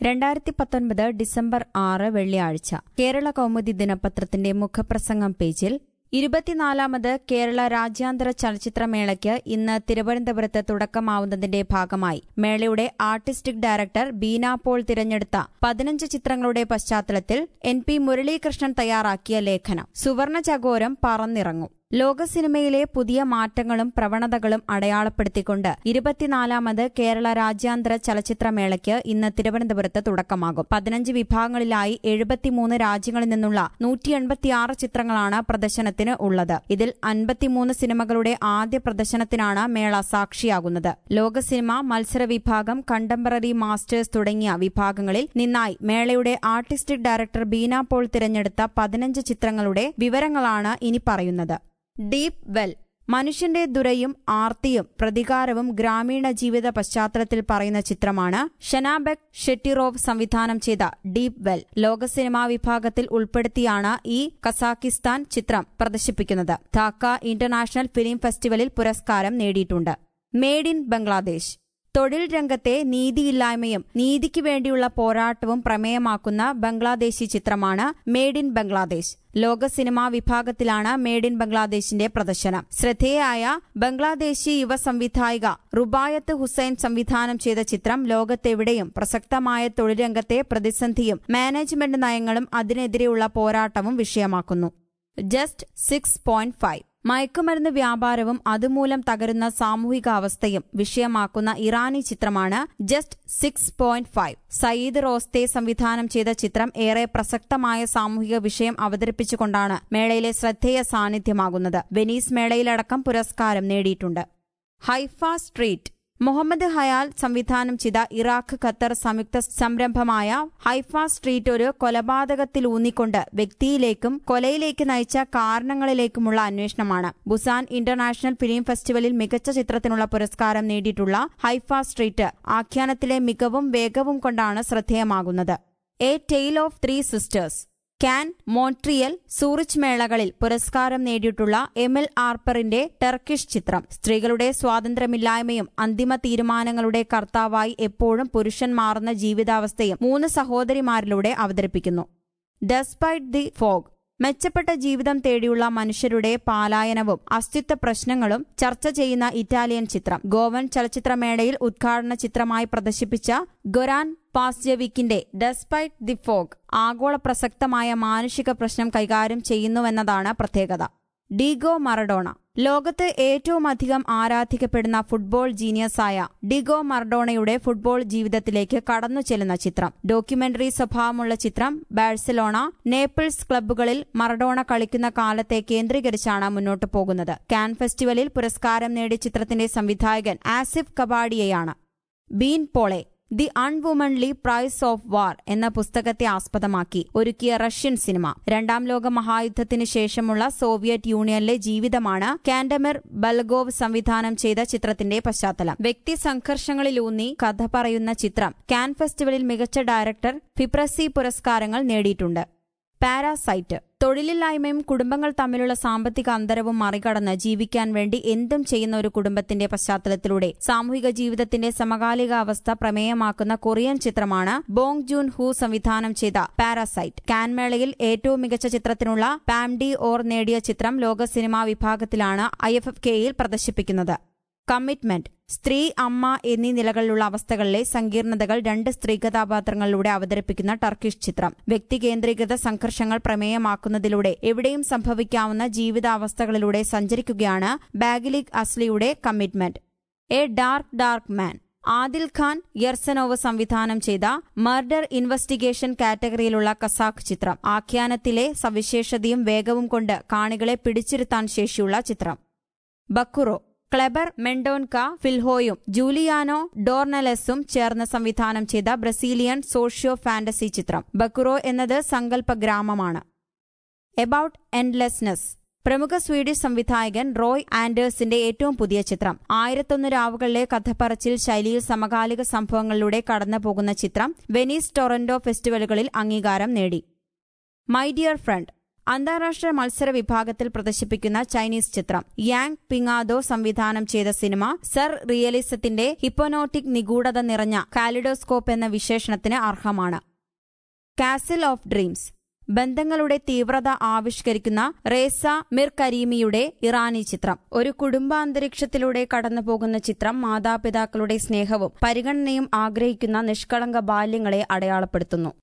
രണ്ടായിരത്തി പത്തൊൻപത് ഡിസംബർ ആറ് വെള്ളിയാഴ്ച കേരള കൗമുദി ദിനപത്രത്തിന്റെ മുഖപ്രസംഗം പേജിൽ ഇരുപത്തിനാലാമത് കേരള രാജ്യാന്തര ചലച്ചിത്രമേളയ്ക്ക് ഇന്ന് തിരുവനന്തപുരത്ത് തുടക്കമാവുന്നതിന്റെ ഭാഗമായി മേളയുടെ ആർട്ടിസ്റ്റിക് ഡയറക്ടർ ബീന പോൾ തിരഞ്ഞെടുത്ത പതിനഞ്ച് ചിത്രങ്ങളുടെ പശ്ചാത്തലത്തിൽ എൻ പി മുരളീകൃഷ്ണൻ തയ്യാറാക്കിയ ലേഖനം സുവർണ ചകോരം പറന്നിറങ്ങും ലോക സിനിമയിലെ പുതിയ മാറ്റങ്ങളും പ്രവണതകളും അടയാളപ്പെടുത്തിക്കൊണ്ട് ഇരുപത്തിനാലാമത് കേരള രാജ്യാന്തര ചലച്ചിത്രമേളയ്ക്ക് ഇന്ന് തിരുവനന്തപുരത്ത് തുടക്കമാകും പതിനഞ്ച് വിഭാഗങ്ങളിലായി എഴുപത്തിമൂന്ന് രാജ്യങ്ങളിൽ നിന്നുള്ള നൂറ്റി എൺപത്തിയാറ് ചിത്രങ്ങളാണ് പ്രദർശനത്തിന് ഉള്ളത് ഇതിൽ അൻപത്തിമൂന്ന് സിനിമകളുടെ ആദ്യ പ്രദർശനത്തിനാണ് മേള സാക്ഷിയാകുന്നത് ലോക സിനിമ മത്സര വിഭാഗം കണ്ടംപററി മാസ്റ്റേഴ്സ് തുടങ്ങിയ വിഭാഗങ്ങളിൽ നിന്നായി മേളയുടെ ആർട്ടിസ്റ്റിക് ഡയറക്ടർ ബീന പോൾ തിരഞ്ഞെടുത്ത പതിനഞ്ച് ചിത്രങ്ങളുടെ വിവരങ്ങളാണ് ഇനി പറയുന്നത് ഡീപ് വെൽ മനുഷ്യന്റെ ദുരയും ആർത്തിയും പ്രതികാരവും ഗ്രാമീണ ജീവിത പശ്ചാത്തലത്തിൽ പറയുന്ന ചിത്രമാണ് ഷനാബെക് ഷെട്ടിറോവ് സംവിധാനം ചെയ്ത ഡീപ് വെൽ ലോക സിനിമാ വിഭാഗത്തിൽ ഉൾപ്പെടുത്തിയാണ് ഈ കസാക്കിസ്ഥാൻ ചിത്രം പ്രദർശിപ്പിക്കുന്നത് ധാക്ക ഇന്റർനാഷണൽ ഫിലിം ഫെസ്റ്റിവലിൽ പുരസ്കാരം നേടിയിട്ടുണ്ട് മേഡ് ഇൻ ബംഗ്ലാദേശ് തൊഴിൽ രംഗത്തെ നീതിയില്ലായ്മയും നീതിക്ക് വേണ്ടിയുള്ള പോരാട്ടവും പ്രമേയമാക്കുന്ന ബംഗ്ലാദേശി ചിത്രമാണ് മേഡ് ഇൻ ബംഗ്ലാദേശ് ലോക സിനിമാ വിഭാഗത്തിലാണ് മേഡ് ഇൻ ബംഗ്ലാദേശിന്റെ പ്രദർശനം ശ്രദ്ധേയായ ബംഗ്ലാദേശി യുവ സംവിധായിക റുബായത്ത് ഹുസൈൻ സംവിധാനം ചെയ്ത ചിത്രം ലോകത്തെവിടെയും പ്രസക്തമായ തൊഴിൽ രംഗത്തെ പ്രതിസന്ധിയും മാനേജ്മെന്റ് നയങ്ങളും അതിനെതിരെയുള്ള പോരാട്ടവും വിഷയമാക്കുന്നു ജസ്റ്റ് സിക്സ് പോയിന്റ് ഫൈവ് മയക്കുമരുന്ന് വ്യാപാരവും അതുമൂലം തകരുന്ന സാമൂഹിക അവസ്ഥയും വിഷയമാക്കുന്ന ഇറാനി ചിത്രമാണ് just six point five Saeed Roustayi സംവിധാനം ചെയ്ത ചിത്രം ഏറെ പ്രസക്തമായ സാമൂഹിക വിഷയം അവതരിപ്പിച്ചുകൊണ്ടാണ് മേളയിലെ ശ്രദ്ധേയ സാന്നിധ്യമാകുന്നത് വെനീസ് മേളയിലടക്കം പുരസ്കാരം നേടിയിട്ടുണ്ട് ഹൈഫ സ്ട്രീറ്റ് മുഹമ്മദ് ഹയാൽ സംവിധാനം ചെയ്ത ഇറാഖ് ഖത്തർ സംയുക്ത സംരംഭമായ ഹൈഫ സ്ട്രീറ്റ് ഒരു കൊലപാതകത്തിലൂന്നിക്കൊണ്ട് വ്യക്തിയിലേക്കും കൊലയിലേക്ക് നയിച്ച കാരണങ്ങളിലേക്കുമുള്ള അന്വേഷണമാണ് ബുസാൻ ഇന്റർനാഷണൽ ഫിലിം ഫെസ്റ്റിവലിൽ മികച്ച ചിത്രത്തിനുള്ള പുരസ്കാരം നേടിയിട്ടുള്ള ഹൈഫ സ്ട്രീറ്റ് ആഖ്യാനത്തിലെ മികവും വേഗവും കൊണ്ടാണ് ശ്രദ്ധേയമാകുന്നത് a tale of three sisters Cannes Montreal Zurich മേളകളിൽ പുരസ്കാരം നേടിയിട്ടുള്ള എമിൽ ആർപ്പറിന്റെ ടർക്കിഷ് ചിത്രം സ്ത്രീകളുടെ സ്വാതന്ത്ര്യമില്ലായ്മയും അന്തിമ തീരുമാനങ്ങളുടെ കർത്താവായി എപ്പോഴും പുരുഷൻ മാറുന്ന ജീവിതാവസ്ഥയും മൂന്ന് സഹോദരിമാരിലൂടെ അവതരിപ്പിക്കുന്നു ഡെസ്പൈറ്റ് ദി ഫോഗ് മെച്ചപ്പെട്ട ജീവിതം തേടിയുള്ള മനുഷ്യരുടെ പാലായനവും അസ്തിത്വ പ്രശ്നങ്ങളും ചർച്ച ചെയ്യുന്ന ഇറ്റാലിയൻ ചിത്രം ഗോവൻ ചലച്ചിത്രമേളയിൽ ഉദ്ഘാടന ചിത്രമായി പ്രദർശിപ്പിച്ച ഗൊരാൻ പാസ്ജവിക്കിന്റെ ഡെസ്പൈറ്റ് ദി ഫോഗ് ആഗോള പ്രസക്തമായ മാനുഷിക പ്രശ്നം കൈകാര്യം ചെയ്യുന്നുവെന്നതാണ് പ്രത്യേകത ഡിഗോ മറഡോണ ലോകത്ത് ഏറ്റവുമധികം ആരാധിക്കപ്പെടുന്ന ഫുട്ബോൾ ജീനിയസായ ഡിഗോ മറഡോണയുടെ ഫുട്ബോൾ ജീവിതത്തിലേക്ക് കടന്നു ചെല്ലുന്ന ചിത്രം ഡോക്യുമെന്ററി സ്വഭാവമുള്ള ചിത്രം ബാഴ്സലോണ നേപ്പിൾസ് ക്ലബ്ബുകളിൽ മറഡോണ കളിക്കുന്ന കാലത്തെ കേന്ദ്രീകരിച്ചാണ് മുന്നോട്ടു പോകുന്നത് കാൻ ഫെസ്റ്റിവലിൽ പുരസ്കാരം നേടിയ ചിത്രത്തിന്റെ സംവിധായകൻ ആസിഫ് കബാഡിയയാണ് beanpole the unwomanly prize of war എന്ന പുസ്തകത്തെ ആസ്പദമാക്കി ഒരുക്കിയ റഷ്യൻ സിനിമ രണ്ടാം ലോക മഹായുദ്ധത്തിന് ശേഷമുള്ള സോവിയറ്റ് യൂണിയനിലെ ജീവിതമാണ് കാൻഡമിർ ബൽഗോവ് സംവിധാനം ചെയ്ത ചിത്രത്തിന്റെ പശ്ചാത്തലം വ്യക്തി സംഘർഷങ്ങളിലൂന്നി കഥ പറയുന്ന ചിത്രം കാൻ ഫെസ്റ്റിവലിൽ മികച്ച ഡയറക്ടർ ഫിപ്രസി പുരസ്കാരങ്ങൾ നേടിയിട്ടുണ്ട് പാരാസൈറ്റ് തൊഴിലില്ലായ്മയും കുടുംബങ്ങൾ തമ്മിലുള്ള സാമ്പത്തിക അന്തരവും മറികടന്ന് ജീവിക്കാൻ വേണ്ടി എന്തും ചെയ്യുന്ന ഒരു കുടുംബത്തിന്റെ പശ്ചാത്തലത്തിലൂടെ സാമൂഹിക ജീവിതത്തിന്റെ സമകാലിക അവസ്ഥ പ്രമേയമാക്കുന്ന കൊറിയൻ ചിത്രമാണ് ബോങ് ജൂൻ ഹു സംവിധാനം ചെയ്ത പാരാസൈറ്റ് കാൻമേളയിൽ ഏറ്റവും മികച്ച ചിത്രത്തിനുള്ള പാംഡി ഓർ നേടിയ ചിത്രം ലോക സിനിമാ വിഭാഗത്തിലാണ് ഐ എഫ് എഫ് കെയിൽ പ്രദർശിപ്പിക്കുന്നത് കമ്മിറ്റ്മെന്റ് സ്ത്രീ അമ്മ എന്നീ നിലകളിലുള്ള അവസ്ഥകളിലെ സങ്കീർണതകൾ രണ്ട് സ്ത്രീ കഥാപാത്രങ്ങളിലൂടെ അവതരിപ്പിക്കുന്ന ടർക്കിഷ് ചിത്രം വ്യക്തി കേന്ദ്രീകൃത സംഘർഷങ്ങൾ പ്രമേയമാക്കുന്നതിലൂടെ എവിടെയും സംഭവിക്കാവുന്ന ജീവിതാവസ്ഥകളിലൂടെ സഞ്ചരിക്കുകയാണ് ബാഗിലിക് അസ്ലിയുടെ commitment a dark dark man Adilkhan Yerzhanov സംവിധാനം ചെയ്ത മർഡർ ഇൻവെസ്റ്റിഗേഷൻ കാറ്റഗറിയിലുള്ള കസാഖ് ചിത്രം ആഖ്യാനത്തിലെ സവിശേഷതയും വേഗവും കൊണ്ട് കാണികളെ പിടിച്ചിരുത്താൻ ശേഷിയുള്ള ചിത്രം ബക്കുറോ ക്ലെബർ മെൻഡോൻക ഫിൽഹോയും ജൂലിയാനോ ഡോർണലെസും ചേർന്ന് സംവിധാനം ചെയ്ത ബ്രസീലിയൻ സോഷ്യോ ഫാന്റസി ചിത്രം ബക്കുറോ എന്നത് സങ്കല്പ ഗ്രാമമാണ് എബൌട്ട് എൻഡ്ലെസ്നെസ് പ്രമുഖ സ്വീഡിഷ് സംവിധായകൻ റോയ് ആൻഡേഴ്സിന്റെ ഏറ്റവും പുതിയ ചിത്രം ആയിരത്തൊന്ന് രാവുകളിലെ കഥപ്പറച്ചിൽ ശൈലിയിൽ സമകാലിക സംഭവങ്ങളിലൂടെ കടന്നുപോകുന്ന ചിത്രം വെനീസ് ടൊറന്റോ ഫെസ്റ്റിവലുകളിൽ അംഗീകാരം നേടി മൈ ഡിയർ ഫ്രണ്ട് അന്താരാഷ്ട്ര മത്സര വിഭാഗത്തിൽ പ്രദർശിപ്പിക്കുന്ന ചൈനീസ് ചിത്രം യാങ് പിങ്ങാദോ സംവിധാനം ചെയ്ത സിനിമ സർ റിയലിസത്തിന്റെ ഹിപ്പോനോട്ടിക് നിഗൂഢത നിറഞ്ഞ കാലിഡോസ്കോപ്പ് എന്ന വിശേഷണത്തിന് അർഹമാണ് കാസിൽ ഓഫ് ഡ്രീംസ് ബന്ധങ്ങളുടെ തീവ്രത ആവിഷ്കരിക്കുന്ന റേസ മിർ കരീമിയുടെ ഇറാനി ചിത്രം ഒരു കുടുംബാന്തരീക്ഷത്തിലൂടെ കടന്നുപോകുന്ന ചിത്രം മാതാപിതാക്കളുടെ സ്നേഹവും പരിഗണനയും ആഗ്രഹിക്കുന്ന നിഷ്കളങ്ക ബാല്യങ്ങളെ അടയാളപ്പെടുത്തുന്നു